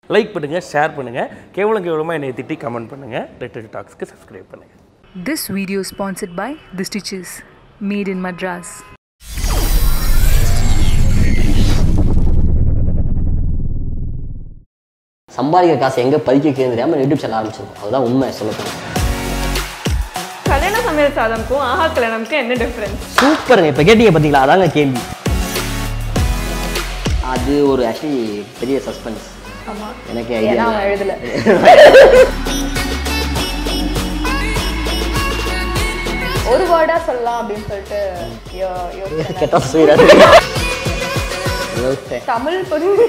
Like பண்ணுங்கள் share பண்ணுங்கள் கேவலம் கேவலமாக என்னை திட்டி கமெண்ட் பண்ணுங்கள் ரெட்டட் டாக்ஸ்க்கு சப்ஸ்கிரைப் பண்ணுங்கள் This video is sponsored by The Stitches, made in Madras. சம்பாதிக்கிற காசு எங்கே பதிக்க வைக்கிறதுன்னு தெரியாமல் யூடியூப் சேனல் ஆரம்பிச்சிருக்கோம் அதுதான் உண்மை சொல்லப்போனால் கல்யாண சமையல் சாதம்க்கும் ஆஹா கல்யாணம்க்கும் என்ன டிஃப்ரென்ஸ் சூப்பருங்க இப்போ கேட்டீங்க பார்த்தீங்களா அதாங்க கேள்வி அது ஒரு ஆக்சுவலி பெரிய சஸ்பென்ஸ் எனக்கு ஐடியா எழுதல ஒரு வேர்டா சொல்லலாம் அப்படின்னு சொல்லிட்டு யோ- யோசிச்சேன். கெட்ட சொல்லிடாது தமிழ் புரிஞ்சு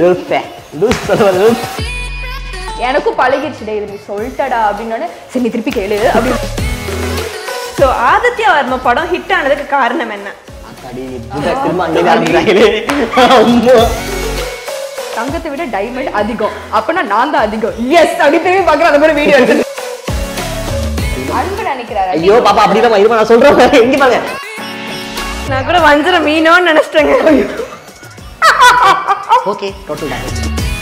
எனக்கும் பழகிடுச்சு டே இது நீ சொல்லிட்டடா அப்படின்னு சரி நீ திருப்பி கேளு அப்படின்னு ஸோ ஆதித்ய வர்ம படம் ஹிட் ஆனதுக்கு காரணம் என்ன திரும்ப அங்கே ஆரம்பிக்கிறாங்களே அம்மா. தங்கத்தை விட டைமண்ட் அதிகம் அப்பனா நான் தான் அதிகம் எஸ் அப்படி திரும்பி பார்க்குற அந்த மாதிரி வீடியோ எடுத்து அன்பு நினைக்கிறாரு ஐயோ பாப்பா அப்படிதான் இருமா நான் சொல்றேன் எங்க பாருங்க நான் கூட வஞ்சிர மீனோன்னு நினைச்சிட்டேங்க ஓகே டோட்டல் டேமேஜ்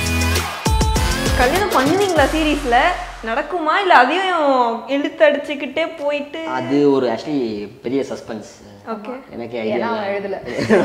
கல்யாணம் பண்ணுவீங்களா சீரீஸ்ல நடக்குமா இல்ல அதையும் இழுத்து அடிச்சுக்கிட்டே போயிட்டு அது ஒரு ஆக்சுவலி பெரிய சஸ்பென்ஸ் ஓகே எனக்கு ஏன்னா ஐடியா அவன் எழுதல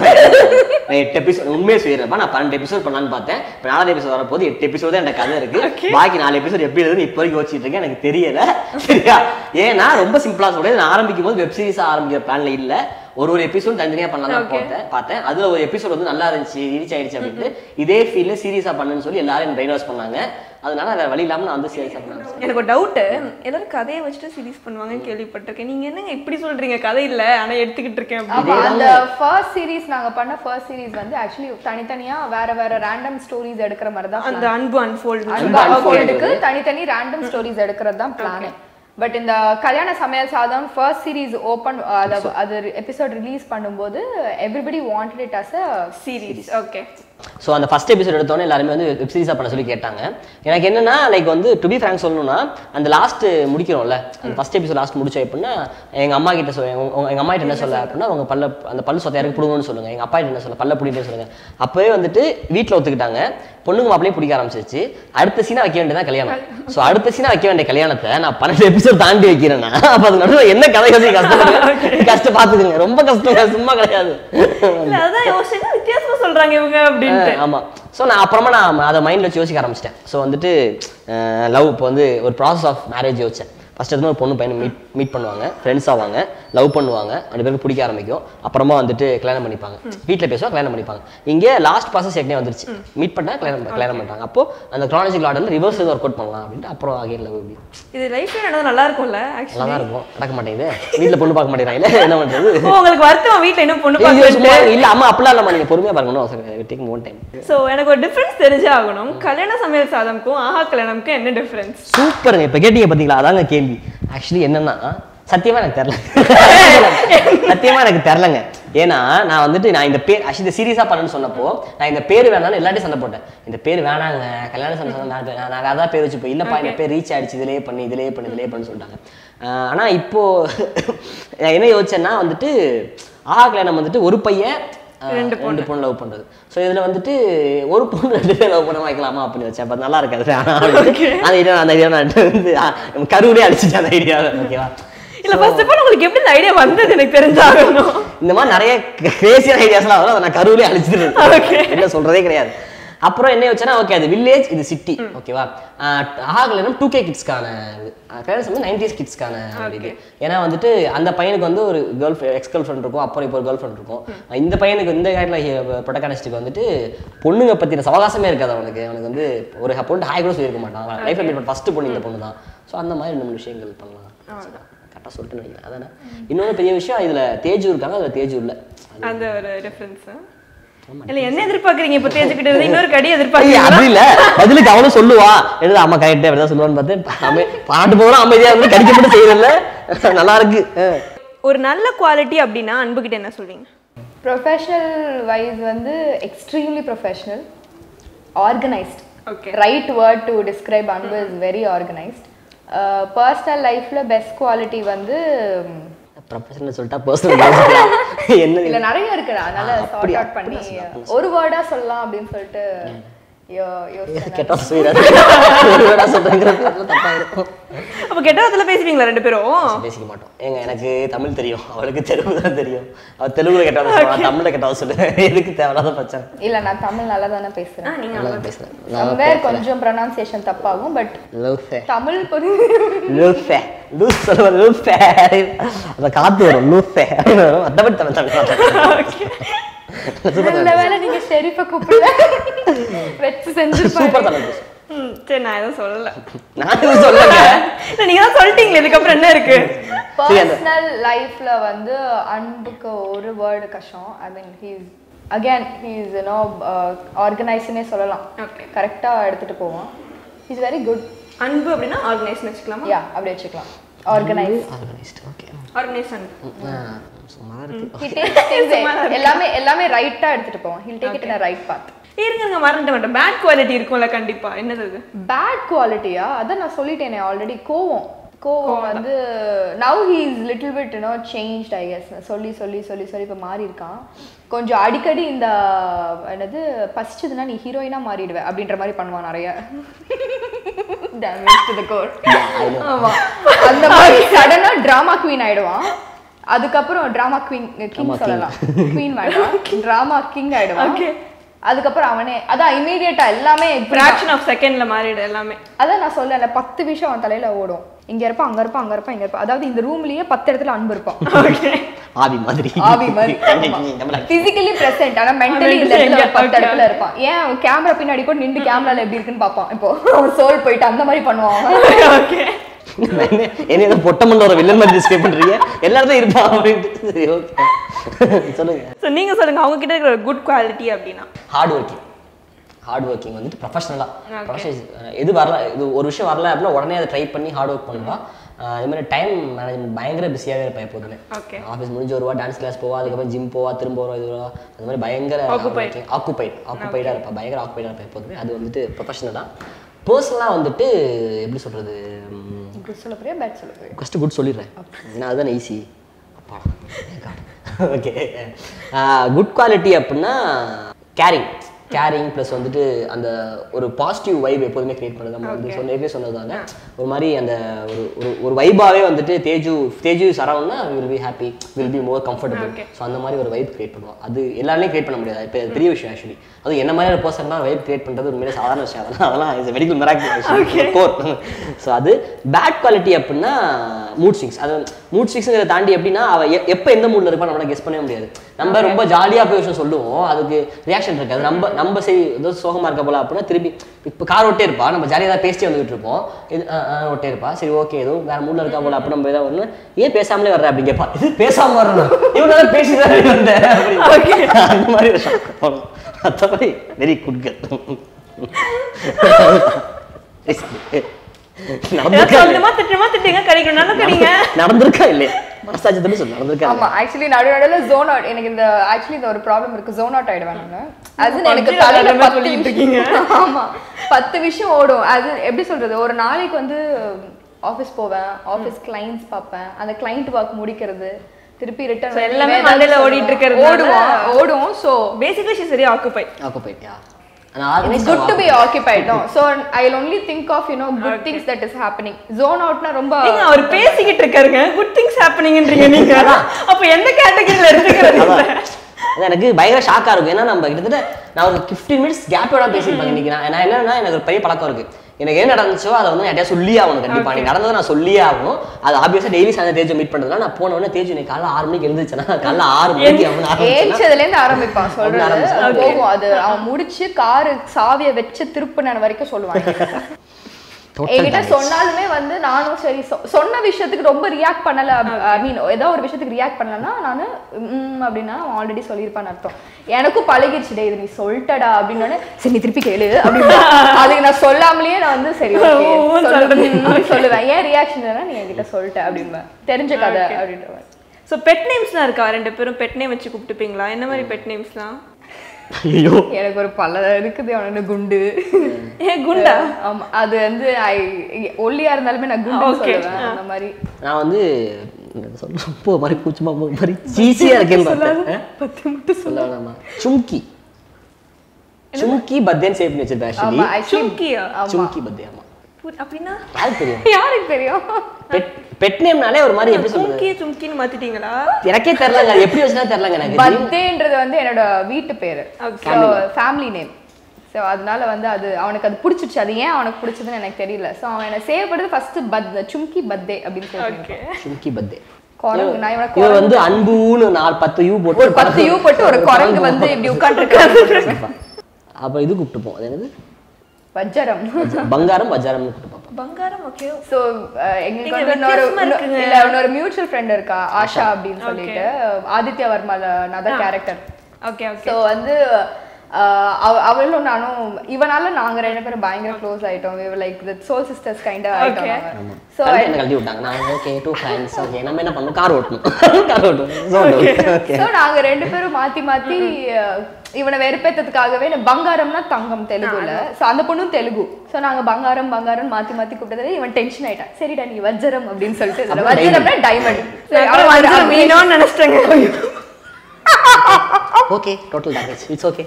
நான் எட்டு எபிசோட் உண்மையை சொல்லிடுறேன் நான் பன்னெண்டு எபிசோட் பண்ணலான்னு பார்த்தேன் இப்போ நாலாவது எபிசோட் வரப்போது எட்டு எபிசோட் தான் எனக்கு கதை இருக்கு பாக்கி நாலு எபிசோட் எப்படி எழுதுன்னு இப்போ வரைக்கும் யோசிச்சுட்டு இருக்கேன் எனக்கு தெரியல சரியா ஏன்னா ரொம்ப சிம்பிளா சொல்றேன் நான் ஆரம்பிக்கும் போது வெப் சீரிஸ் ஆரம்பிக்கிற பிளான்ல இல்ல ஒரு ஒரு எபிசோட் தனித்தனியா பண்ணலாம் பார்த்தேன் பார்த்தேன் அதுல ஒரு எபிசோட் வந்து நல்லா இருந்துச்சு ரீச் ஆயிடுச்சு அப்படின்ட்டு இதே ஃபீல்ல சீரியஸா பண்ணுன்னு சொல்லி எல்லாரும் பிரெயின் வாஷ் பண்ணாங்க அதனால வேற வழி இல்லாம நான் வந்து சீரியஸா பண்ணேன் எனக்கு ஒரு டவுட்டு எல்லாரும் கதையை வச்சுட்டு சீரீஸ் பண்ணுவாங்கன்னு கேள்விப்பட்டிருக்கேன் நீங்க என்னங்க இப்படி சொல்றீங்க கதை இல்ல ஆனா எடுத்துக்கிட்டு இருக்கேன் ஆமா, அப்படி அந்த ஃபர்ஸ்ட் சீரிஸ் நாங்க பண்ண ஃபர்ஸ்ட் சீரிஸ் வந்து ஆக்சுவலி தனித்தனியா வேற வேற ரேண்டம் ஸ்டோரிஸ் எடுக்கிற மாதிரி தான் அந்த அன்பு அன்ஃபோல்டு அன்பால்ஃபோல்டுக்கு தனித்தனி ரேண்டம் ஸ்டோரிஸ் எடுக்கிறது தான் பிளான் பட் இந்த கல்யாண சமையல் சாதம் ஃபர்ஸ்ட் சீரிஸ் ஓபன் அது எபிசோட் ரிலீஸ் பண்ணும்போது everybody wanted it as a series okay so அந்த ஃபர்ஸ்ட் எபிசோட் எடுத்தோன்னே எல்லாருமே வந்து வெப் சீரிஸாக பண்ண சொல்லி கேட்டாங்க எனக்கு என்னன்னா லைக் வந்து டு பி ஃப்ராங்க் சொல்லணும்னா அந்த லாஸ்ட் முடிக்கிறோம்ல அந்த ஃபர்ஸ்ட் எபிசோட் லாஸ்ட் முடிச்சோம் எப்படின்னா எங்க அம்மா கிட்ட சொல்ல எங்க- உங்க- எங்க அம்மா கிட்ட என்ன சொல்ல அப்படின்னா அவங்க பல்ல அந்த பல்லு சொத்தை யாருக்கு பிடுங்கணும்னு சொல்லுங்க எங்க அப்பா கிட்ட என்ன சொல்ல பல்ல பிடிக்கிட்டே சொல்லுங்க அப்பவே வந்துட்டு வீட்டில் ஒத்துக்கிட்டாங்க பொண்ணுங்க மாப்பிளையும் பிடிக்க ஆரம்பிச்சிருச்சு அடுத்த சீனா வைக்க வேண்டியதான் கல்யாணம் ஸோ அடுத்த சீனா வைக்க வேண்டிய கல்யாணத்தை நான் பன்னெண்டு எபிசோட் தாண்டி வைக்கிறேன்னா அப்போ அது நடுவில் என்ன கதை கதை கஷ்டம் கஷ்டம் பார்த்துக்குங்க ரொம்ப கஷ்டம் சும்மா கிடையாது இல்ல அதான் யோசிச்சு வித்தியாசமா சொல்றாங்க இவங்க அப்படின்ட்டு ஆமா ஸோ நான் அப்புறமா நான் அதை மைண்டில் வச்சு யோசிக்க ஆரம்பிச்சிட்டேன் ஸோ வந்துட்டு லவ் இப்போ வந்து ஒரு ப்ராசஸ் ஆஃப் மேரேஜ் யோசிச்சேன் ஃபர்ஸ்ட் எதுவும் ஒரு பொண்ணு பையனை மீட் மீட் பண்ணுவாங்க ஃப்ரெண்ட்ஸ் ஆவாங்க லவ் பண்ணுவாங்க ரெண்டு பேருக்கு பிடிக்க ஆரம்பிக்கும் அப்புறமா வந்துட்டு கல்யாணம் பண்ணிப்பாங்க வீட்டில் பேசுவாங்க கல்யாணம் பண்ணிப்பாங்க இங்கே லாஸ்ட் ப்ராசஸ் ஏற்கனவே வந்துருச்சு மீட் பண்ணா கல்யாணம் கல்யாணம் பண்ணிட்டாங்க அப்போ அந்த க்ரானஜிக்கல் ஆர்டரில் ரிவர்ஸ் எதுவும் ஒர்க் அவுட் பண்ணலாம் அப்படின்ட்டு அப்புறம் அகைன் லவ் இப்படி இது லைஃப்ல நடந்தது நல்லா இருக்கும்ல நல்லா ஆக்சுவலி தான் இருக்கும் நடக்க மாட்டேங்குது வீட்டில் பொண்ணு பார்க்க மாட்டேங்கிறாங்களே என்ன பண்ணுறது உங்களுக்கு வருத்தம் வீட்ல இன்னும் பொண்ணு இது சும்மா பார்க்கல இல்ல அம்மா அப்படிலாம் இல்லம்மா நீங்க பொறுமையா பாருங்கணும் டேக் ஒன் டைம் சோ எனக்கு ஒரு டிஃபரன்ஸ் தெரிஞ்சே ஆகணும் கல்யாண சமையல் சாதம்க்கும் ஆஹா கல்யாணம்க்கும் என்ன டிஃபரன்ஸ் சூப்பருங்க இப்ப கேட்டீங்க பாத்தீங்களா அதாங்க கேள்வி ஆக்சுவலி என்னன்னா சத்தியமா எனக்கு தெரியல சத்தியமா எனக்கு தெரிலங்க ஏன்னா நான் வந்துட்டு நான் இந்த பேர் ஆக்சுவலி இந்த சீரியஸா பண்ணணும்னு சொன்னப்போ நான் இந்த பேர் வேணாம்னு எல்லாத்தையும் சண்டை போட்டேன் இந்த பேர் வேணாங்க கல்யாண சண்டை சொன்னா நான் நான் நான் வேற பேர் வச்சுப்போம் இல்லப்பா இந்த பேர் ரீச் ஆயிடுச்சு இதுலயே பண்ணி இதுலயே பண்ணி இதுலயே பண்ணி சொல்லிட்டாங்க ஆஹ் ஆனா இப்போ நான் என்ன யோசிச்சேன்னா வந்துட்டு ஆஹா கல்யாணம் வந்துட்டு ஒரு பையன் ஆஹ் ரெண்டு பொண்ணு லவ் பண்றது ஸோ இதுல வந்துட்டு ஒரு பொண்ணு ரெண்டு பேர் லவ் பண்ண வைக்கலாமா அப்படின்னு வச்சேன் அப்ப நல்லா இருக்காது அந்த ஐடியா அந்த ஐடியா நான் வந்து ஆஹ் கருவிலே அடிச்சுட்டேன் அந்த ஐடியா ஓகேவா இல்ல ஃபர்ஸ்ட் ஆஃப் ஆல் உங்களுக்கு எப்படி இந்த ஐடியா வந்தது எனக்கு தெரிஞ்சாகணும் இந்த மாதிரி நிறைய கிரேசியான ஐடியாஸ்லாம் வரும் அதை நான் கருவிலே அழிச்சிட்டு Okay. என்ன சொல்றதே கிடையாது அப்புறம் என்ன வச்சேன்னா ஓகே அது வில்லேஜ் இது சிட்டி ஓகேவா ஆகலனும் டூ கே கிட்ஸ்க்கான கல்யாணம் சமயம் நைன்டிஸ் கிட்ஸ்க்கான ஒரு இது ஏன்னா வந்துட்டு அந்த பையனுக்கு வந்து ஒரு கேர்ள் எக்ஸ் கேர்ள் ஃப்ரெண்ட் இருக்கும் அப்புறம் இப்போ ஒரு கேர்ள் ஃப்ரெண்ட் இருக்கும் இந்த பையனுக்கு இந்த காலத்தில் ப்ரொட்டகானிஸ்டுக்கு வந்துட்டு பொண்ணுங்க பற்றின சவகாசமே இருக்காது அவனுக்கு அவனுக்கு வந்து ஒரு பொண்ணு ஹாய் கூட சொல்லியிருக்க மாட்டான் லைஃப்ல மீட் ஃபர்ஸ்ட் பொண்ணு இந்த பொண்ணு தான் ஸோ அந்த மாதிரி ரெண்டு மூணு விஷயங்கள் பண்ணலாம் கரெக்டாக சொல்லிட்டு வைங்க அதானே இன்னொரு பெரிய விஷயம் இதுல தேஜு இருக்காங்க அதுல தேஜு இல்ல அந்த ஒரு டிஃபரன்ஸ் இல்ல என்ன எதிர்பார்க்கறீங்க இப்ப தேஞ்சுக்கிட்டு இருந்து இன்னொரு கடி ஐயா, எதிர்பார்க்கறீங்க அப்படி இல்ல பதிலுக்கு அவனும் சொல்லுவா எழுத அம்மா கரெக்டா அப்படிதான் சொல்லுவான்னு பார்த்து அமை பாட்டு போகிறோம் அமைதியா இருந்து கடிக்கப்பட்டு செய்யறதில்ல நல்லா இருக்கு அஹ். ஒரு நல்ல குவாலிட்டி அப்படின்னா அன்புகிட்ட என்ன சொல்வீங்க ப்ரொஃபஷனல் வைஸ் வந்து extremely professional organised Okay. Right word to describe Anbu is very organised personal லைஃப்ல பெஸ்ட் குவாலிட்டி வந்து ம், ப்ரொஃபஷனல் சொல்லிட்டா பர்சனல் என்ன இல்ல நிறைய இருக்குடா அதனால ஆ, சார்ட் அப்படியா? அவுட் பண்ணி அப்படியா சொல்லலாம், ஒரு வேர்டா சொல்லலாம் அப்படின்னு சொல்லிட்டு யோ- யோசிச்சேன் கெட்ட சொல்லிடாது ஒரு வேடா சொல்றேங்கிறது தப்பா இருக்கும் அப்ப கெட்ட வார்த்தையில பேசுவீங்களா ரெண்டு பேரும் பேசிக்க மாட்டோம் ஏங்க எனக்கு தமிழ் தெரியும் அவளுக்கு தெலுங்கு தான் தெரியும் அவள் தெலுங்குல கெட்டவங்க சொல்லுவாள் தமிழ்ல கெட்டவங்க சொல்லுவேன் எதுக்கு தேவையில்லாத பிரச்சனை இல்ல நான் தமிழ் நல்லா தானே பேசுறேன் நீங்க நல்லா பேசுறேன் நல்லா சம்வேர் கொஞ்சம் ப்ரொனவுன்சியேஷன் தப்பாகும் பட் லூஃபே தமிழ் புரியுது லூஃபே லூஸ் சொல்லுவேன் லூஃபே அந்த காத்து வரும் லூஃபே மற்றபடி தமிழ் தமிழ் நல்ல வேளை நீங்க ஷெரீஃபை கூப்பிடல வச்சு செஞ்சிருப்பாரு சூப்பர் தமிழ் பேசும் ம், சரி நான் எதுவும் சொல்லல நான் எதுவும் சொல்லுங்க இல்ல, நீங்க தான் சொல்லிட்டீங்களே இதுக்கப்புறம் என்ன இருக்கு சரி, அந்த- பர்சனல் லைஃப்ல வந்து அன்புக்கு ஒரு வேர்டு கஷ்டம் I mean he's again he's you ஆர்கனைஸ்னே சொல்லலாம் Okay. கரெக்டா எடுத்துட்டு போவான் இஸ் வெரி குட் அன்பு அப்படின்னா ஆர்கனைஸ் வச்சுக்கலாமா யா அப்படி வச்சுக்கலாம் ஆர்கனைஸ் ஆர்கனைஸ்ட் ஓகே ஆர்கனைஸ் அன்பு சும்மா இருக்கு he takes things எல்லாமே எல்லாமே ரைட்டா எடுத்துட்டு போவான் he'll take it in a right path இருங்க இருங்க, மறந்துட்ட மாட்டேன் பேட் குவாலிட்டி இருக்கும்ல கண்டிப்பா என்னது அது பேட் குவாலிட்டியா அதான் நான் சொல்லிட்டேனே ஆல்ரெடி கோவம் கோவம் வந்து now he is little bit you know change I guess சொல்லி சொல்லி சொல்லி சொல்லி இப்போ மாறி இருக்கான் கொஞ்சம் அடிக்கடி இந்த என்னது பசிச்சதுன்னா நீ ஹீரோயினா மாறிடுவ அப்படின்ற மாதிரி பண்ணுவான் நிறைய Damage to the core. ஆமா அந்த மாதிரி சடனா டிராமா குவீன் ஆயிடுவான் அதுக்கப்புறம் டிராமா குவீன் கிங் சொல்லலாம் குவீன் வேண்டாம் டிராமா கிங் ஆயிடுவான் Okay. அதுக்கப்புறம் அவனே அதான் இமீடியட்டா எல்லாமே இப்படிதான். ஃபிராக்ஷன் ஆஃப் செகண்ட்ல மாறிடு எல்லாமே அதான் நான் சொல்லல பத்து விஷயம் அவன் தலையில ஓடும் இங்க இருப்பான் அங்க இருப்பான் அங்க இருப்பான் இங்க இருப்பான் அதாவது இந்த ரூம்லயே பத்து இடத்துல அன்பு இருப்பான் ஓகே ஆவி மாதிரி ஆவி மாதிரி பிசிக்கலி பிரசன்ட் ஆனா மென்டலி இந்த mentally இடத்துல எங்க? பத்து Okay. இடத்துல இருப்பான் ஏன் அவன் கேமரா பின்னாடி கூட நின்று கேமரால எப்படி இருக்குன்னு பார்ப்பான் இப்போ அவன் சோல் போயிட்டு அந்த மாதிரி பண்ணுவான் அவன். ஓகே என்ன ஏதோ பொட்ட மண்ட ஒரு வில்லன் மாதிரி டிஸ்கிரைப் பண்றீங்க எல்லாரும் இருப்பான் அப்படின்ட்டு சரி ஓகே சொல்லுங்க ஸோ நீங்க சொல்லுங்க அவங்க கிட்ட இருக்கிற குட் குவாலிட்டி அப்படின்னா ஹார்ட் ஒர்க்கிங் ஹார்ட் ஒர்க்கிங் வந்துட்டு ப்ரொஃபஷனலாக ப்ரொஃபஷனல் எது வரல இது ஒரு விஷயம் வரல அப்படின்னா உடனே அதை ட்ரை பண்ணி ஹார்ட் ஒர்க் பண்ணுவா ஆஹ் இது மாதிரி டைம் மேனேஜ்மெண்ட் பயங்கர பிஸியாகவே இருப்பேன் எப்போதுமே Okay. ஆஃபீஸ் முடிஞ்சு வருவா டான்ஸ் கிளாஸ் போவா அதுக்கப்புறம் ஜிம் போவா திரும்ப வருவா இது வருவா அந்த மாதிரி பயங்கர Occupied. ஆக்குபைட் ஆக்குபைடாக இருப்பா பயங்கர ஆக்குபைடாக இருப்பேன் எப்போதுமே அது வந்துட்டு ப்ரொஃபஷனலாக பர்சனலாக வந்துட்டு எப்படி சொல்கிறது குட் சொல்ல போறியா பேட் சொல்ல போறியா ஃபஸ்ட்டு குட் சொல்லிடுறேன் ஏன்னா அதுதான் ஈஸி ஓகே குட் குவாலிட்டி அப்படின்னா கேரிங் கேரிங் ப்ளஸ் வந்துட்டு அந்த ஒரு பாசிட்டிவ் வைப் எப்போதுமே கிரியேட் பண்ணுது நம்ம வந்து சொன்ன ஏற்கனவே சொன்னதாங்க ஒரு மாதிரி அந்த ஒரு ஒரு ஒரு வைபாவே வந்துட்டு தேஜு தேஜு சரவுண்ட்னா will be happy will be more comfortable so அந்த மாதிரி ஒரு வைப் கிரியேட் பண்ணுவோம் அது எல்லாருமே கிரியேட் பண்ண முடியாது இப்போ பெரிய விஷயம் ஆக்சுவலி அது என்ன மாதிரி ஒரு பர்சன் தான் வைப் கிரியேட் பண்ணுறது உண்மையிலே சாதாரண விஷயம் அதெல்லாம் அதெல்லாம் இஸ் மெடிக்கல் மிராக்கிள் கோர் ஸோ அது பேட் குவாலிட்டி அப்படின்னா மூட் ஸ்விங்ஸ் அது மூட் ஸ்விங்ஸுங்கிறத தாண்டி எப்படின்னா அவ எ- எப்போ எந்த மூடில் இருப்பா நம்மளால கெஸ் பண்ணவே முடியாது நம்ம ரொம்ப ஜாலியாக போய் விஷயம் சொல்லுவோம் அதுக்கு ரியாக்ஷன் இருக்காது நம்ம நம்ம சரி ஏதோ சோகமாக இருக்க போல அப்படின்னா திருப்பி இப்போ கார் ஓட்டே இருப்பா நம்ம ஜாலியாக தான் பேசிட்டு வந்துட்டு இருப்போம் இது ஆ, ஆ, ஓட்டே இருப்பா சரி ஓகே ஏதோ வேற மூடில் இருக்கா போல அப்போ நம்ம ஏதாவது வரணும் ஏன் பேசாமலே வர்ற அப்படி கேட்பா இது பேசாம வரணும் இவனால பேசி தான் வந்தேன் அப்படி அந்த மாதிரி ஒரு shock. அவ்வளவுதான். மற்றபடி வெரி குட் ஏதாவது சொல்லணுமா திட்டமா திட்டுங்க கிடைக்கணும் நல்லா கிடைங்க நடந்திருக்கா இல்லையா மனசாட்சி சொல்லு நடந்திருக்கா ஆமா ஆக்சுவலி நடு நடுவுல ஜோன் அவுட் எனக்கு இந்த ஆக்சுவலி இந்த ஒரு ப்ராப்ளம் இருக்கு ஜோன் அவுட் ஆயிடுவேன் நான் அது எனக்கு பப்ஜில தலையில விளையாடுற மாதிரி பத்து சொல்லிட்டு விஷயம் ஆமா பத்து விஷயம் ஓடும் அது எப்படி சொல்றது ஒரு நாளைக்கு வந்து ஆஃபீஸ் போவேன் ஆஃபீஸ் கிளைண்ட்ஸ் பார்ப்பேன் அந்த கிளைண்ட் ஒர்க் முடிக்கிறது திருப்பி So, ரிட்டர்ன் எல்லாமே மண்டையில ஓடிட்டு இருக்கிறதுனால- ஓடுவோம் ஓடும் so basically she very occupy ஆக்குபைட்டியா It's good to be occupied, no? So I'll only think of, you know, good things that is happening. Zone outனா ரொம்ப நீங்க அவர் பேசிக்கிட்டு இருக்காருங்க குட் திங்ஸ் ஹேப்பனிங்ன்றீங்க நீங்க அப்ப எந்த கேட்டகரியில எடுத்துக்கிறது அதான் அதான் எனக்கு பயங்கர ஷாக்கா இருக்கும் ஏன்னா நம்ம கிட்டத்தட்ட நான் ஒரு ஃபிஃப்டீன் மினிட்ஸ் கேப்போட பேசியிருப்பேன் இன்னைக்கு நான் நான் என்னன்னா எனக்கு ஒரு பெரிய பழக்கம் இருக்கு எனக்கு என்ன நடந்துச்சோ அதை வந்து யார்ட்டையா சொல்லியே ஆகணும் கண்டிப்பா நீ நடந்ததை நான் சொல்லியே ஆகணும் அது ஆப்வியஸா டெய்லி சாயந்தரம் தேஜு மீட் பண்றதுனால நான் போன உடனே தேஜு நீ காலைல ஆறு மணிக்கு எழுந்துச்சுன்னா காலைல ஆறு மணிக்கு அவன் ஆரம்பிச்சேன்னா ஏஞ்சதுல இருந்து ஆரம்பிப்பான் சொல்றது ஆரம்பிச்சா, அது போகும் அது அவன் முடிச்சு காரு சாவியை வச்சு திருப்பின வரைக்கும் சொல்லுவான் Total என்கிட்ட damage. சொன்னாலுமே வந்து நானும் சரி சொ- சொன்ன விஷயத்துக்கு ரொம்ப ரியாக்ட் பண்ணல ஐ மீன் ஏதோ ஒரு விஷயத்துக்கு ரியாக்ட் பண்ணலன்னா நான் ம் அப்படின்னா அவன் ஆல்ரெடி சொல்லியிருப்பான்னு அர்த்தம் எனக்கும் பழகிடுச்சு டே இது நீ சொல்லிட்டடா அப்படின்னு சரி நீ திருப்பி கேளு அப்படின்னு அதுக்கு நான் சொல்லாமலேயே நான் வந்து சரி okay, ஓ, சொல்லு, சொல்றது. ம், சொல்லுவேன் ஏன் ரியாக்ஷன் நீ என்கிட்ட சொல்லிட்ட அப்படின்பேன் தெரிஞ்ச கதை அப்படின்ற மாதிரி ஸோ பெட் நேம்ஸ்லாம் இருக்கா ரெண்டு பேரும் பெட் நேம் வச்சு கூப்பிட்டுப்பீங்களா என்ன மாதிரி பெட் நேம்ஸ்லாம் ஐயோ எனக்கு ஒரு பல இருக்குது அவனு குண்டு ஏ குண்டா ஆமா அது வந்து ஐ ஒல்லியா இருந்தாலுமே நான் குண்டு Okay. சொல்லுவேன் அந்த மாதிரி நான் வந்து சொல்ல ரொம்ப மாதிரி கூச்சமா ஒரு மாதிரி சீசியா இருக்கேன்னு பார்த்தேன் பத்து மட்டும் சொல்ல வேணாமா சும்கி சும்கி பத்தேன்னு சேவ் பண்ணி வச்சிருப்பேன் ஆமா ஆக்சுவலி actually- சும்கியா? ஆமா. சும்கி பத்தே ஆமா பு- அப்படின்னா யாருக்கு தெரியும் யாருக்கு தெரியும் பெட் பெட் நேம்னாலே ஒரு மாதிரி எப்படி சொல்றது சும்கி சும்கின்னு மாத்திட்டீங்களா எனக்கே தெரியலங்க அது எப்படி வச்சுனா தெரியலங்க எனக்கு பத்தேன்றது வந்து என்னோட வீட்டு பேரு Okay. ஃபேமிலி நேம் ஸோ அதனால வந்து அது அவனுக்கு அது பிடிச்சிருச்சு அது ஏன் அவனுக்கு பிடிச்சதுன்னு எனக்கு தெரியல ஸோ அவன் என்ன சேவ் பண்ணது ஃபர்ஸ்ட் பத் சும்கி பத்தே அப்படின்னு சொல்லி ஓகே சும்கி பத்தே குரங்கு நான் இவனை இவன் குரங்கு வந்து அன்புன்னு நாலு பத்து யூ போட்டு ஒரு பத்து யூ போட்டு ஒரு குரங்கு வந்து இப்படி உட்காந்துருக்காங்க அப்ப இது கூப்பிட்டுப்போம் அது என்னது வஜ்ஜரம் பங்காரம் வஜாரம்னு கூப்பிட்டுப்போம் பங்காரம் ஓகே ஸோ எங்களுக்கு நீங்க வந்து இன்னொரு வித்தியாசமா இன்னொ- இருக்குங்க. இல்ல இன்னொரு மியூச்சுவல் ஃப்ரெண்ட் இருக்கா ஆஷா அப்படின்னு சொல்லிட்டு ஆதித்யா வர்மால நத கேரக்டர் ஓகே ஓகே ஸோ வந்து ஆஹ் அவ- அவளும் நானும் இவனால நாங்க ரெண்டு பேரும் பயங்கர க்ளோஸ் ஆயிட்டோம் like the soul sisters kind Okay. ஆயிட்டோம் ஸோ கழட்டி என்ன கழட்டி விட்டாங்க நான் ஓகே டூ ஃப்ரெண்ட்ஸ் ஓகே நம்ம என்ன பண்ணணும் கார் ஓட்டணும் கார் ஓட்டணும் ஓகே ஸோ நாங்க ரெண்டு பேரும் மாத்தி மாத்தி அஹ், இவனை வெறுப்பேத்ததுக்காகவே நான் பங்காரம்னா தங்கம் தெலுங்குல ஸோ அந்த பொண்ணும் தெலுங்கு ஸோ நாங்க பங்காரம் பங்காரம் மாத்தி மாத்தி கூப்பிட்டது இவன் டென்ஷன் ஆயிட்டான் சரிடா நீ வஜ்ஜரம் அப்படின்னு சொல்லிட்டு இதுல அப்புறம் வஜ்ஜரம்னா டைமண்ட் மீனோன்னு நினைச்சிட்டேங்க okay total damage it's okay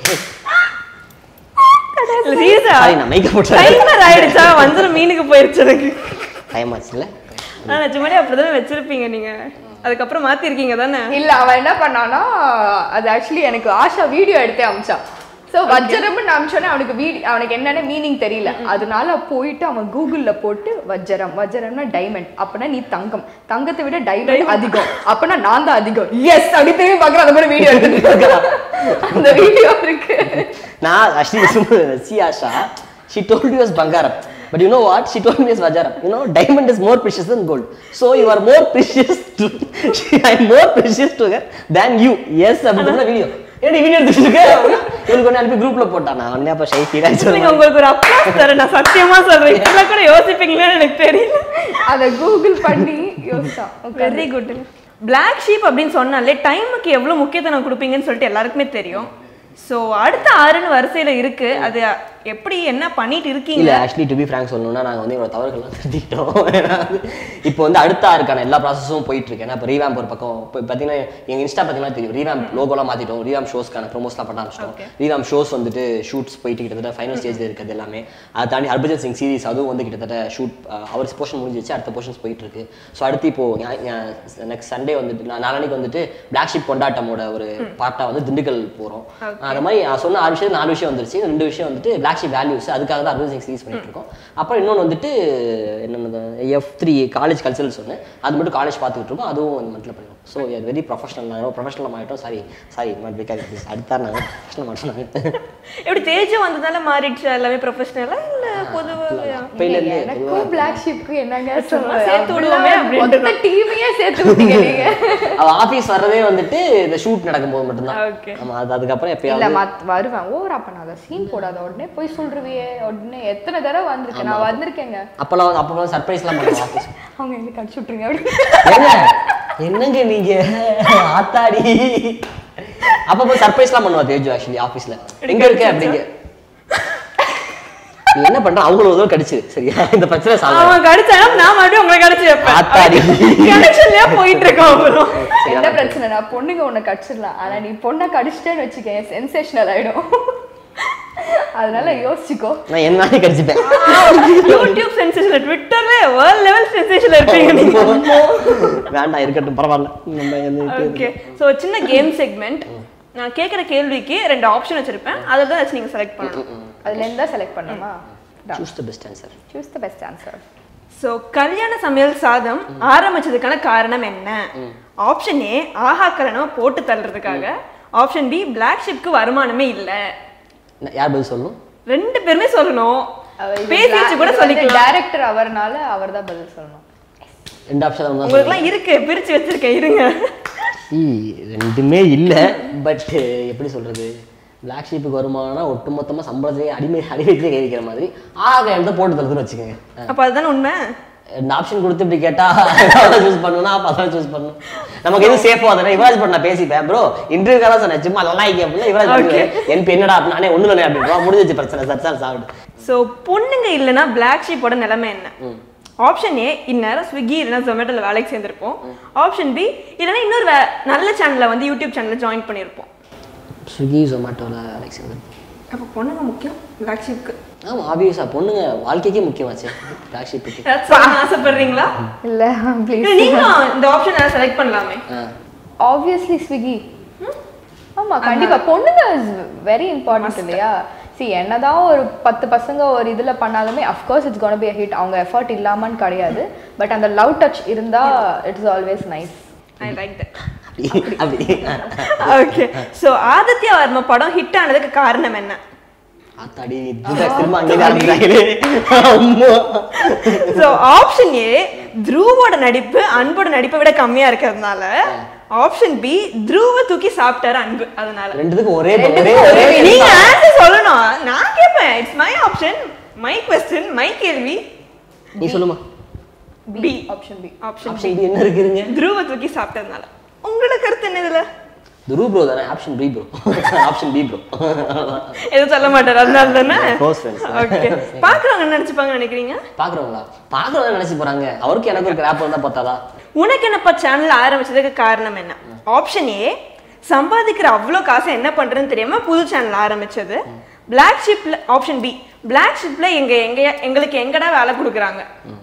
சீரியஸா சாரி நான் மேக்கப் போட்டு டைமர் ஆயிடுச்சா வஞ்சரம் மீனுக்கு போயிருச்சு எனக்கு டைம் ஆச்சுல்ல ஆனா நிஜமாலே அப்படிதான் வச்சிருப்பீங்க நீங்க அதுக்கப்புறம் மாத்திருக்கீங்க தானே இல்ல அவன் என்ன பண்ணானா அது ஆக்சுவலி எனக்கு ஆஷா வீடியோ எடுத்தே அமிச்சான் ஸோ வஜ்ஜரம்னு அமிச்சோன்னே அவனுக்கு வீடி அவனுக்கு என்னென்ன மீனிங் தெரியல அதனால போயிட்டு அவன் கூகுள்ல போட்டு வஜ்ஜரம் வஜ்ஜரம்னா டைமண்ட் அப்பனா நீ தங்கம் தங்கத்தை விட டைமண்ட் அதிகம் அப்பனா நான் தான் அதிகம் எஸ் அப்படி திரும்பி பார்க்குறேன் அந்த மாதிரி வீடியோ எடுத்துட்டு இருக்கான். அந்த வீடியோ இருக்கு நான் actually see Asha she told you as bangaram but you know what she told me as vajaram you know diamond is more precious than gold so you are more precious to i am more precious to her than you yes அப்படின்னு video ஏடி video எடுத்துட்டு இருக்க இவனுக்கு ஒன்று அனுப்பி குரூப்ல போட்டான் நான் உடனே அப்போ ஷை ஃபீல் நீங்க ஆச்சு உங்களுக்கு ஒரு அப்ளாஸ் தரேன் நான் சத்தியமா சொல்றேன் இதெல்லாம் கூட யோசிப்பீங்களேன்னு எனக்கு தெரியல அதை கூகுள் பண்ணி யோசிச்சான் வெரி குட் பிளாக் ஷீப் அப்படின்னு சொன்னாலே டைமுக்கு எவ்வளவு முக்கியத்துவம் கொடுப்பீங்கன்னு சொல்லிட்டு எல்லாருக்குமே தெரியும் ஸோ அடுத்த ஆறுன்னு வரிசையில இருக்கு அது எப்படி என்ன பண்ணிட்டு இருக்கீங்க இல்ல ஆக்சுவலி டு பி ஃப்ராங்க் சொல்லணும்னா நாங்க வந்து எங்களோட தவறுகள்லாம் திருத்திக்கிட்டோம் ஏன்னா வந்து இப்போ வந்து அடுத்த ஆறுக்கான எல்லா ப்ராசஸும் போயிட்டு இருக்கு ஏன்னா இப்போ ரீவேம்ப் ஒரு பக்கம் இப்போ பார்த்தீங்கன்னா எங்க இன்ஸ்டா பார்த்தீங்கன்னா தெரியும் ரீவேம்ப் லோகோலாம் மாத்திட்டோம் ரீவேம் ஷோஸ்க்கான ப்ரோமோஸ்லாம் பண்ண ஆரம்பிச்சிட்டோம் ரீவேம் ஷோஸ் வந்துட்டு ஷூட்ஸ் போயிட்டு கிட்டத்தட்ட ஃபைனல் ஸ்டேஜ்ல இருக்குது எல்லாமே அதை தாண்டி ஹர்பஜன் சிங் சீரிஸ் அதுவும் வந்து கிட்டத்தட்ட ஷூட் அவர் போர்ஷன் முடிஞ்சிச்சு அடுத்த போர்ஷன்ஸ் போயிட்டு இருக்கு ஸோ அடுத்து இப்போ நெக்ஸ்ட் சண்டே வந்துட்டு நா- நாளான்னைக்கு வந்துட்டு பிளாக் ஷிப் கொண்டாட்டமோட ஒரு பார்ட்டா வந்து திண்டுக்கல் போறோம் அந்த மாதிரி நான் சொன்ன ஆறு விஷயம் நாலு விஷயம் வந்துருச்சு இந்த ரெண்டு விஷயம் வந்துட்டு பிளாக் ஷிப் வேல்யூஸ் அதுக்காக தான் அர்பன் சிங் சீரிஸ் பண்ணிட்டு இருக்கோம் அப்புறம் இன்னொன்று வந்துட்டு என்னென்ன எஃப் த்ரீ காலேஜ் கல்ச்சரல் சொன்னேன் அது மட்டும் காலேஜ் பார்த்துக்கிட்டு இருக்கோம் அதுவும் இந்த மந்த்ல பண்ணுவோம் ஸோ வெரி ப்ரொஃபஷனல் நாங்கள் ப்ரொஃபஷனல் ஆகிட்டோம் சாரி சாரி நாட் பிகாஸ் அடுத்த நாங்கள் ப்ரொஃபஷனல் மாட்டோம் நாங்கள் எப்படி தேஜம் வந்ததால மாறிடுச்சு எல்லாமே ப்ரொஃபஷனலா இல்ல பொதுவாக அப்பையிலேருந்து எனக்கும் பிளாக் ஷிப்க்கு என்னங்க சும்மா சேர்த்து விடுவோமே அப்படின்ட்டு மொத்த டீமையே சேர்த்து விட்டீங்க நீங்க அவ ஆஃபீஸ் வர்றதே வந்துட்டு இந்த ஷூட் நடக்கும்போது மட்டும்தான் Okay. ஆமா அது அதுக்கப்புறம் இல்ல எப்பயாவது மத் வருவேன் ஓவரா பண்ணாத சீன் போடாத உடனே போய் சொல்றியே உடனே எத்தனை தடவை வந்திருக்கேன் நான் வந்திருக்கேங்க அப்பெல்லாம் வந்து அப்பெல்லாம் சர்ப்ரைஸ்லாம் பண்ணுவோம் ஆஃபீஸ் அவங்க எங்களுக்கு அடிச்சு விட்டுருங்க அப்படி ஏங்க என்னங்க நீங்க ஆத்தாடி அப்பப்போ சர்ப்ரைஸ்லாம் பண்ணுவா தேஜு ஆக்சுவலி ஆஃபீஸ்ல எங்க இருக்க அப்படிங்க நீ என்ன பண்ற அவங்கள ஒரு தடவை கடிச்சு சரியா இந்த பிரச்சனை சால்வ் அவன் கடிச்சானா நான் மறுபடியும் உங்களை கடிச்சு வைப்பேன் ஆத்தாடி கனெக்ஷன்லயே போயிட்டு இருக்கோம் அப்புறம் என்ன பிரச்சனைனா பொண்ணுங்க உன்னை கடிச்சிடலாம் ஆனா நீ பொண்ணை கடிச்சிட்டேன்னு வச்சுக்க சென்சேஷனல் ஆயிடும் அதனால யோசிச்சுக்கோ நான் என்னாலே கடிச்சுப்பேன் யூடியூப் சென்சேஷன்ல ட்விட்டர்ல வேர்ல்ட் லெவல் சென்சேஷன்ல இருப்பீங்க நீங்க வேண்டாம் இருக்கட்டும் பரவாயில்ல நம்ம வந்து ஓகே ஸோ சின்ன கேம் செக்மெண்ட் நான் கேட்குற கேள்விக்கு ரெண்டு ஆப்ஷன் வச்சிருப்பேன் அதில் தான் வச்சு நீங்கள் செலக்ட் பண்ணணும் அதுல இருந்தா செலக்ட் பண்ணுமா choose the best answer choose the best answer so கல்யாண சமையல் சாதம் ஆரம்பிச்சதுக்கான காரணம் என்ன ஆப்ஷன் ஏ ஆஹா கரணம் போட்டு தள்ளுறதுக்காக ஆப்ஷன் பி பிளாக் ஷிப்க்கு வருமானமே இல்லை யார் பதில் சொல்லணும் ரெண்டு பேருமே சொல்லணும் பேசி வச்சு கூட சொல்லிக்கலாம் டைரக்டர் அவர்னால அவர் தான் பதில் சொல்லணும் ரெண்டு ஆப்ஷன் தான் உங்களுக்குலாம் இருக்கு பிரிச்சு வச்சிருக்கேன் இருங்க ஈ, ரெண்டுமே இல்லை பட் எப்படி சொல்றது பிளாக் ஷீப்புக்கு வருமானம்னா ஒட்டுமொத்தமாக சம்பளத்திலே அடிமை அடிமைத்திலே கைவிக்கிற மாதிரி ஆக எழுத போட்டு தருதுன்னு வச்சுக்கோங்க அப்போ அதுதானே உண்மை இந்த ஆப்ஷன் கொடுத்து இப்படி கேட்டா சூஸ் பண்ணணும்னா அப்போ அதான் சூஸ் பண்ணணும் நமக்கு எது சேஃபோ அதனால் யுவராஜ் பண்ண நான் பேசிப்பேன் ப்ரோ இன்டர்வியூக்காக தான் சொன்னேன் சும்மா நல்லா இருக்கேன் அப்படின்னா யுவராஜ் Okay. பண்ணு. என் பேர் என்னடா அப்படின்னா ஒன்றும் இல்லை அப்படின்றா முடிஞ்சிச்சு பிரச்சனை சச்சால் சாப்பிடு ஸோ பொண்ணுங்க இல்லைன்னா பிளாக் ஷீப்போட நிலைமை என்ன ஆப்ஷன் ஏ இந்நேரம் ஸ்விக்கி இல்லைன்னா ஜொமேட்டோவில் வேலைக்கு சேர்ந்துருப்போம் ஆப்ஷன் பி இல்லைன்னா இன்னொரு வே- நல்ல சேனலில் வந்து யூடியூப் சேனலில் ஜாயின் பண்ணியிருப்போம் ஸ்விக்கி ஜொமேட்டோவில் வேலைக்கு சேர்ந்து அப்போ பொண்ணுங்க முக்கியம் பிளாக் ஷிப்க்கு ஆமா ஆப்வியஸா பொண்ணுங்க வாழ்க்கைக்கே முக்கியமாச்சு பிளாக் ஷீப்புக்கு ஏதாச்சும் சொல்ல ஆசைப்படுறீங்களா இல்ல ப்ளீஸ் இல்ல, நீங்களும் இந்த ஆப்ஷன் செலக்ட் பண்ணலாமே ஆப்வியஸ்லி ஸ்விக்கி ஆமா கண்டிப்பா பொண்ணுங்க இஸ் வெரி இம்பார்ட்டன்ட் இல்லையா சி என்னதான் ஒரு பத்து பசங்க ஒரு இதுல பண்ணாலுமே of course it's gonna be a hit அவங்க எஃபர்ட் இல்லாமன்னு கிடையாது பட் அந்த லவ் டச் இருந்தா it's always nice I like that அப்படி அப்படி ஓகே ஸோ ஆதித்யா வர்மா படம் ஹிட் ஆனதுக்கு காரணம் என்ன ஆத்தாடி இதுதான் திரும்ப அங்கே ஆரம்பிக்கிறாங்களே அம்மா ஸோ ஆப்ஷன் ஏ த்ருவோட நடிப்பு அன்போட நடிப்பை விட கம்மியா இருக்கிறதுனால ஆப்ஷன் பி த்ருவ தூக்கி சாப்பிட்டாரு அன்பு அதனால ரெண்டுத்துக்கும் ஒரே ஒரே ரெண்டுத்துக்கும் ஒரே ஒரே நீங்க ஆன்சர் சொல்லணும் நான் கேட்பேன் it's my option my question my கேள்வி நீ சொல்லுமா B option B option option B என்ன இருக்குதுங்க த்ருவ தூக்கி சாப்பிட்டதுனால உங்களோட கருத்து என்ன இதுல துரு ப்ரோ தானே option B bro option B bro எதுவும் சொல்ல மாட்டாரு அதனால தானே Close friends. ஓகே பாக்குறவங்க என்ன நினைச்சுப்பாங்க நினைக்கிறீங்க பாக்குறவங்களா பாக்குறவங்க நினைச்சு போறாங்க அவருக்கு எனக்கு ஒரு கிராப் வந்தா பார்த்தாதா உனக்கு என்னப்பா சேனல் ஆரம்பிச்சதுக்கு காரணம் என்ன ஆப்ஷன் ஏ சம்பாதிக்கிற அவ்வளோ காசை என்ன பண்றதுன்னு தெரியாம புது சேனல் ஆரம்பிச்சது பிளாக் ஷிப்ல ஆப்ஷன் பி பிளாக் ஷிப்ல எங்க எங்க எங்களுக்கு எங்கடா வேலை கொடுக்குறாங்க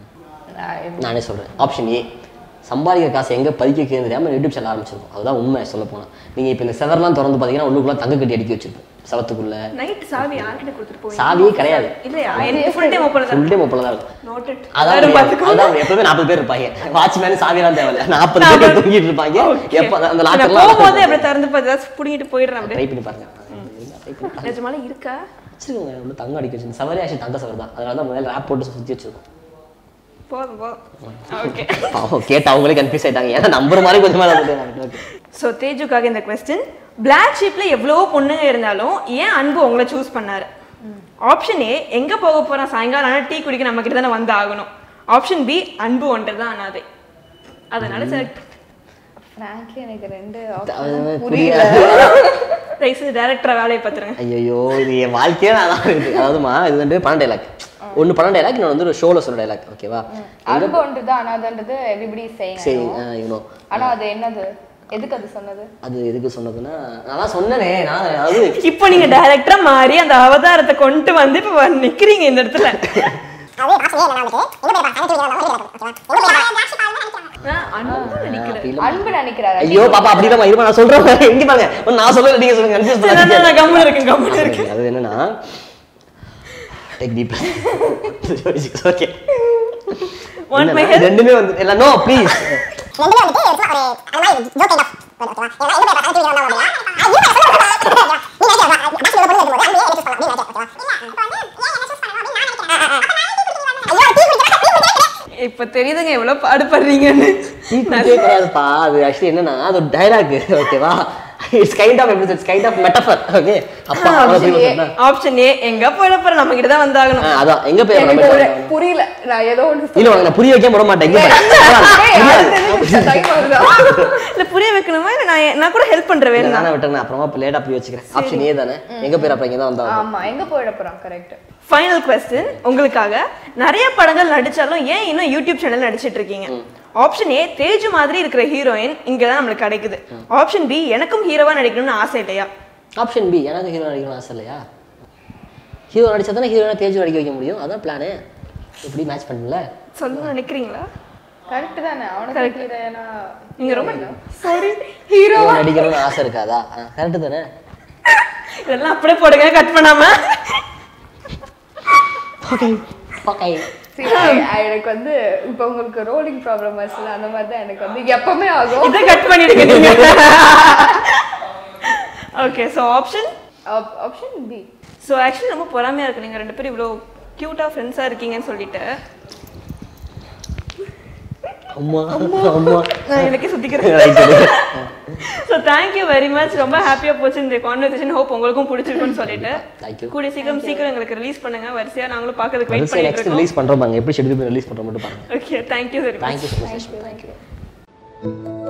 நானே சொல்றேன் ஆப்ஷன் ஏ சம்பாதிக்கிற காசு எங்க பதிக்க வைக்கிறது தெரியாம யூடியூப் சேனல் ஆரம்பிச்சிருக்கோம் அதுதான் உண்மை சொல்ல போனா நீங்க இப்ப இந்த செவர்லாம் திறந்து பாத்தீங்கன்னா உள்ளுக்குள்ள தங்க கட்டி அடிக்கி வச்சிருப்போம் செவத்துக்குள்ள நைட் சாவி யார்கிட்ட கொடுத்துட்டு போய் சாவியே கிடையாது இல்லையா எனக்கு full time open full time ஓப்பனில் தான் இருக்கும் நோட்டட் அதான் எல்லாரும் பாத்துக்கோ அதான் எப்பவுமே நாற்பது பேர் இருப்பாங்க வாட்ச்மேன் சாவியெல்லாம் தேவையில்ல நாற்பது பேர் தூங்கிட்டு இருப்பாங்க எப்போ அந்த நான் லாக்கர்லாம் போகும்போது அப்படியே திறந்து பார்த்து ஏதாச்சும் புடிங்கிட்டு போயிடுறேன் அப்படியே ட்ரை பண்ணி பாருங்க ட்ரை பண்ணி பாருங்க நிஜமால இருக்கா வச்சிருக்கோங்க உள்ள தங்கம் அடிக்க வச்சிருக்கோம் சவரே ஆக்சுவலி தங்க சவர் தான் அதனால தான் முதல்ல ரேப் போட்டு சுற்றி வச்சிருக்கோம் போதும் போதும் ஓகே பாவம் கேட்டு அவங்களே கன்ஃபியூஸ் ஆயிட்டாங்க ஏன்னா நம்பர் மாதிரி கொஞ்சமா தான் ஸோ தேஜுக்காக இந்த கொஸ்டின் பிளாக் ஷீப்ல எவ்வளவோ பொண்ணுங்க இருந்தாலும் ஏன் அன்பு உங்களை சூஸ் பண்ணாரு ஆப்ஷன் ஏ எங்க போக போறான் சாயங்காலம் ஆனால் டீ குடிக்க நம்ம கிட்ட தானே வந்து ஆகணும் ஆப்ஷன் பி அன்பு ஒன்று தான் அனாதை அதனால செலக்ட் ஃப்ராங்க்லி எனக்கு ரெண்டு அது option புரியல. புரியல ரைஸ் டேரக்டரா வேலையை பார்த்துருங்க ஐயோ இது என் வாழ்க்கையே நான் தான் இருக்கு அதாவதுமா இது வந்து பணம் டைலாக் ஒன்று பணம் டைலாக் இன்னொன்று வந்து ஒரு ஷோவில் சொல்ல டைலாக் ஓகேவா அன்பு ஒன்றுதான் அனாதன்றது எவ்ரிபடி சரி சேயிங் யூனோ ஆனா அது என்னது எதுக்கு அது சொன்னது அது எதுக்கு சொன்னதுன்னா நான் தான் சொன்னனே நான் அதாவது இப்போ நீங்க டைரக்டரா மாறி அந்த அவதாரத்தை கொண்டு வந்து இப்போ நிக்கிறீங்க இந்த இடத்துல நான் அன்பு தான் நினைக்கிறேன் அன்பு நினைக்கிறாரு ஐயோ பாப்பா அப்படிதான் இருமா நான் சொல்றேன் எங்க பாருங்க ஒண்ணு நான் சொல்ல நீங்க சொல்லுங்க கன்ஃபியூஸ் சரி, நான் நான் கம்முனு இருக்கேன் கம்முனு இருக்கேன் அது என்னன்னா take deep okay Want my help? ரெண்டுமே வந்து இல்ல நோ ப்ளீஸ் இப்போ தெரியுதுங்க எவ்வளவு பாடுபடுறீங்கன்னு சீக்கிரமே கிடையாதுப்பா அது ஆக்சுவலி என்னன்னா அது ஒரு டைலாக் ஓகேவா இட்ஸ் கைண்ட் ஆஃப் எப்படி it's kind of metaphor okay அப்பா அவ்வளவு பேர் சொன்னா. ஆப்ஷன் ஏ எங்க போயிட போற நம்ம கிட்ட தான் வந்தாகணும் ஆ, அதான் எங்க போய் எனக்கு நம்ம ஒரு புரியல நான் ஏதோ ஒன்று இல்ல உனக்கு நான் புரிய வைக்க விட மாட்டேன் இங்க பாரு. இல்ல புரிய வைக்கணுமா இல்ல நான் நான் கூட ஹெல்ப் பண்ற வேணும் நானே விட்டுறேன் அப்புறமா லேட்டா புரிய வச்சுக்கிறேன் ஆப்ஷன் ஏ தானே எங்க போய் அப்ப இங்க தான் வந்தா ஆமா எங்க போயிட போறோம் கரெக்ட் ஃபைனல் கொஸ்டின் உங்களுக்காக நிறைய படங்கள் நடிச்சாலும் ஏன் இன்னும் யூடியூப் சேனல் நடிச்சிட்டு இருக்கீங்க ஆப்ஷன் ஏ தேஜு மாதிரி இருக்கிற ஹீரோயின் இங்க தான் நம்மளுக்கு கிடைக்குது ஆப்ஷன் பி எனக்கும் ஹீரோவா நடிக்கணும்னு ஆசை இல்லையா ஆப்ஷன் பி எனக்கு ஹீரோ நடிக்கணும் ஆசை இல்லையா ஹீரோ நடிச்சா தானே ஹீரோனா தேஜு நடிக்க வைக்க முடியும் அதான் பிளானு எப்படி மேட்ச் பண்ணல சொல்லணும்னு நினைக்கிறீங்களா கரெக்ட் தானே அவனுக்கு ஹீரோனா நீங்க ரொம்ப சாரி ஹீரோ ஹீரோ நடிக்கணும்னு ஆசை இருக்காதா கரெக்டு தானே இதெல்லாம் அப்படியே போடுங்க கட் பண்ணாம ஓகே எனக்கு வந்து இப்போ உங்களுக்கு ரோலிங் ப்ராப்ளம் ஆச்சுல அந்த மாதிரி தான் எனக்கு வந்து எப்பவுமே ஆகும் இதை கட் பண்ணிடுங்க நீங்க okay so option option B so actually ரொம்ப பொறாமையா இருக்கு நீங்க ரெண்டு பேரும் இவ்வளோ க்யூட்டா ஃப்ரெண்ட்ஸா இருக்கீங்கன்னு சொல்லிட்டு அம்மா அம்மா நான் எனக்கே சுத்திக்கிறேன் ஸோ தேங்க்யூ வெரி மச் ரொம்ப ஹாப்பியா போச்சு இந்த கான்வர்சேஷன் ஹோப் உங்களுக்கும் பிடிச்சிருக்குன்னு சொல்லிட்டு தேங்க்யூ கூடிய சீக்கிரம் சீக்கிரம் எங்களுக்கு ரிலீஸ் பண்ணுங்க வரிசையா நாங்களும் பார்க்கறதுக்கு வெயிட் நெக்ஸ்ட் பண்ணிட்டு நெக்ஸ்ட் இருக்கோம் ரிலீஸ் பண்றோம் பாருங்க எப்படி ஷெட்யூல் ரிலீஸ் பண்றோம் மட்டும் பாருங்க okay thank you very much thank you so much thank you